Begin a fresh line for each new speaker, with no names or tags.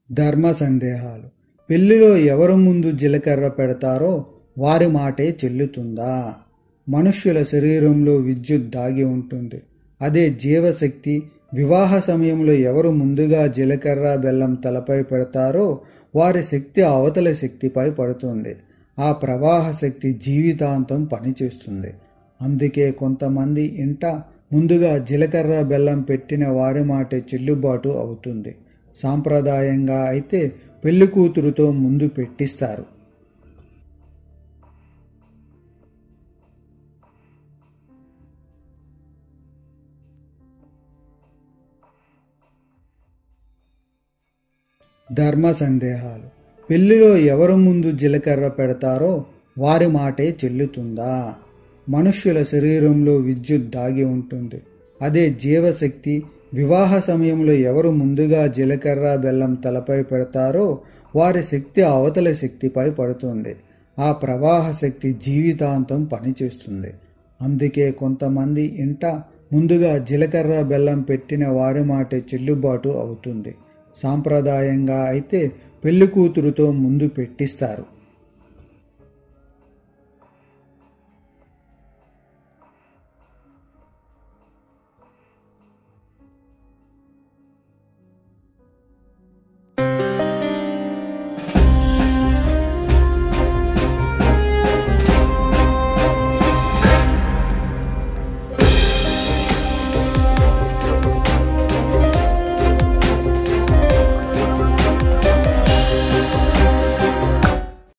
ధర్మ సందేహాలు పెళ్లిలో ఎవరు ముందు జీలకర్ర పెడతారో వారి మాటే చెల్లుతుందా మనుష్యుల శరీరంలో విద్యుత్ దాగి ఉంటుంది అదే జీవశక్తి వివాహ సమయంలో ఎవరు ముందుగా జీలకర్ర బెల్లం తలపై పెడతారో వారి శక్తి అవతల శక్తిపై పడుతుంది ఆ ప్రవాహ శక్తి జీవితాంతం పనిచేస్తుంది అందుకే కొంతమంది ఇంట ముందుగా జీలకర్ర బెల్లం పెట్టిన వారి మాటే చెల్లుబాటు అవుతుంది సాంప్రదాయంగా అయితే పెళ్లి కూతురుతో ముందు పెట్టిస్తారు ధర్మ సందేహాలు పెళ్లిలో ఎవరు ముందు జీలకర్ర పెడతారో వారి మాటే చెల్లుతుందా మనుష్యుల శరీరంలో విద్యుత్ దాగి ఉంటుంది అదే జీవశక్తి వివాహ సమయంలో ఎవరు ముందుగా జీలకర్ర బెల్లం తలపై పెడతారో వారి శక్తి అవతల శక్తిపై పడుతుంది ఆ ప్రవాహ శక్తి జీవితాంతం పనిచేస్తుంది అందుకే కొంతమంది ఇంట ముందుగా జీలకర్ర బెల్లం పెట్టిన వారి మాటే చెల్లుబాటు అవుతుంది సాంప్రదాయంగా అయితే పెళ్లి కూతురుతో ముందు పెట్టిస్తారు